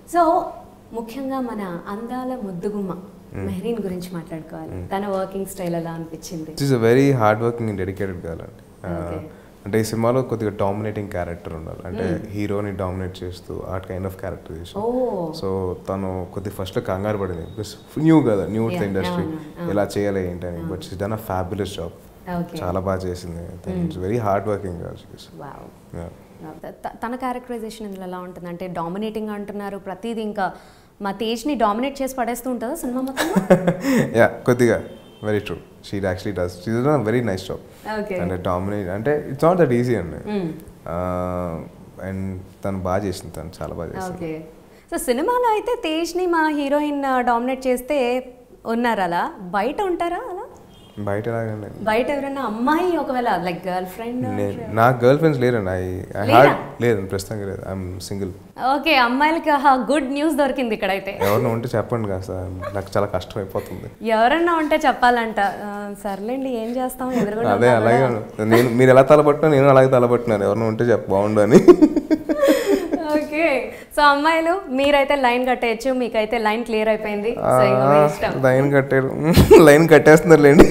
So ముఖ్యంగా మన అందాల ముద్దుగుమ్మ మెహరీన్ గురించి మాట్లాడుకోవాలి తన వర్కింగ్ స్టైల్ ఎలా అనిపించింది it is a very hard working and dedicated girl అండి ఆ, Okay. అంటే ఈ సినిమాలో కొద్దిగా డామినేటింగ్ క్యారెక్టర్ ఉండాలి అంటే హీరోని డామినేట్ చేస్తూ ఆ కైండ్ ఆఫ్ క్యారెక్టర్ చేసి ఓ సో తను కొద్ది ఫస్ట్లో కంగారు పడింది బికాస్ న్యూ కదా న్యూ Yeah, ఇండస్ట్రీ అవును, అవును. ఎలా చేయాలి ఏంటని but she done a fabulous job okay చాలా బాగా చేసింది it's very hard working wow త- తన క్యారెక్టరైజేషన్ ఇందులో ఎలా ఉంటుంది అంటే డామినేటింగ్ అంటున్నారు ప్రతిదీ ఇంకా మా తేజ్ని డామినేట్ చేసి పడేస్తూ ఉంటుందా సినిమా మొత్తం యా కొద్దిగా very true she actually does she done very nice job okay అంటే డామినేట్ అంటే ఇట్స్ నాట్ దట్ ఈజీ అండి అండ్ తను బాగా చేసింది తను చాలా బాగా చేసింది ఓకే సో సినిమాలో అయితే తేజ్ని మా హీరోయిన్ డామినేట్ చేస్తే ఉన్నారు అలా బయట ఉంటారా అలా బయట ఎలాగండి బయట ఎవరైనా అమ్మాయి ఒకవేళ లైక్ గర్ల్ ఫ్రెండ్ నేను నా గర్ల్ ఫ్రెండ్స్ లేరండి ఐ ఐ లేరా? హాడ్ లేదు ప్రస్తుతానికి లేదు ఐఎమ్ సింగిల్ ఓకే అమ్మాయిలకి గుడ్ న్యూస్ దొరికింది ఇక్కడైతే ఎవరైనా ఉంటే చెప్పండి కాస్త నాకు చాలా కష్టం అయిపోతుంది ఎవరన్నా ఉంటే చెప్పాలంట ఆ, సర్లేండి ఏం చేస్తాం ఎదురుగా అదే అలాగే నేను మీరు ఎలా తలపట్టినా నేను అలాగే తలపట్టినాను ఎవరైనా ఉంటే చెప్ప బాగుండు అని ఓకే సో అమ్మాయిలు మీరైతే లైన్ కట్టేయచ్చు మీకైతే లైన్ క్లియర్ అయిపోయింది సో ఇంకా మీ ఇష్టం లైన్ కట్టారు లైన్ కట్టేస్తున్నారులేండి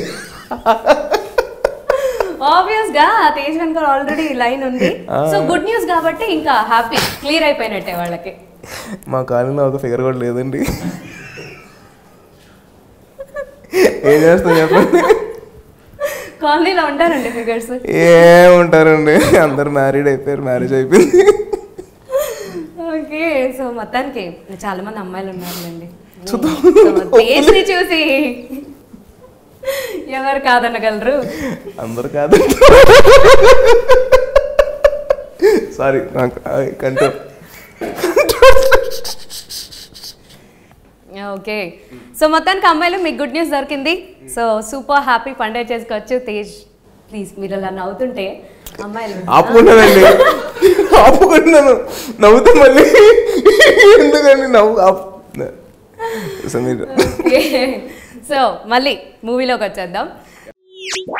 ఆబ్వియస్ గా ఆ తేజ్ వెనక ఆల్రెడీ లైన్ ఉంది సో గుడ్ న్యూస్ కాబట్టి ఇంకా హ్యాపీ క్లియర్ అయిపోయినట్టే వాళ్ళకి మా కాలనీలో ఒక ఫిగర్ కూడా లేదండి ఏం చేస్తాం చెప్పండి కాలనీలో ఉంటారండి ఫిగర్స్ ఏముంటారండి అందరు మ్యారీడ్ అయిపోయారు మ్యారేజ్ అయిపోయింది ఓకే సో మొత్తానికి చాలా మంది అమ్మాయిలు ఉన్నారులేండి సో తేజ్ని చూసి ఎవరు కాదనగలరు అందరు కాదు సారీ నాకు కంట్రోల్ ఓకే సో మొత్తానికి అమ్మాయిలు మీకు గుడ్ న్యూస్ దొరికింది సో సూపర్ హ్యాపీ పండుగ చేసుకోవచ్చు తేజ్ ప్లీజ్ మీరు అలా నవ్వుతుంటే అమ్మాయిలు ఆపుకున్నానండి ఆపుకున్నాను నవ్వుతా మళ్ళీ ఎందుకండి నవ్వు ఆపు సో మీరు ఓకే సో మళ్ళీ మూవీలోకి వచ్చేద్దాం